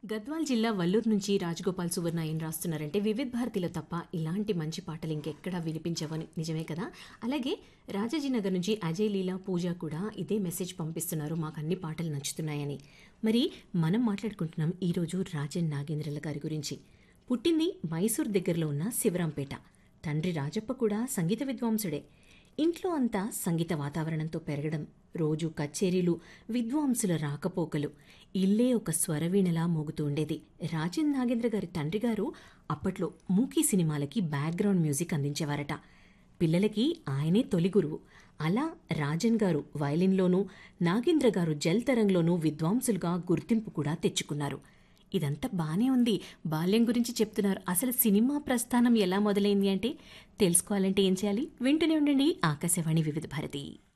గద్వాల్ జిల్లా వల్లూరు నుంచి రాజగోపాల్ సువర్ణ ఏం రాస్తున్నారంటే వివిధ భారతిలో తప్ప ఇలాంటి మంచి పాటలు ఇంకెక్కడా వినిపించవని నిజమే కదా అలాగే రాజాజీనగర్ నుంచి అజయ్ లీలా పూజ కూడా ఇదే మెసేజ్ పంపిస్తున్నారు మాకు అన్ని పాటలు నచ్చుతున్నాయని మరి మనం మాట్లాడుకుంటున్నాం ఈరోజు రాజన్ నాగేంద్రల గారి గురించి పుట్టింది మైసూర్ దగ్గరలో ఉన్న శివరాంపేట తండ్రి రాజప్ప కూడా సంగీత విద్వాంసుడే ఇంట్లో అంతా సంగీత వాతావరణంతో పెరగడం రోజు కచేరీలు విద్వాంసుల రాకపోకలు ఇల్లే ఒక స్వరవీణలా మోగుతూ ఉండేది రాజన్ నాగేంద్ర గారి తండ్రి గారు అప్పట్లో మూకీ సినిమాలకి బ్యాక్గ్రౌండ్ మ్యూజిక్ అందించేవారట పిల్లలకి ఆయనే తొలి గురువు అలా రాజన్ గారు వయలిన్లోనూ నాగేంద్ర గారు జల్ తరంలోనూ విద్వాంసులుగా గుర్తింపు కూడా తెచ్చుకున్నారు ఇదంతా బానే ఉంది బాల్యం గురించి చెప్తున్నారు అసలు సినిమా ప్రస్థానం ఎలా మొదలైంది అంటే తెలుసుకోవాలంటే ఏం చేయాలి వింటూనే ఉండండి ఆకాశవాణి వివిధ భారతి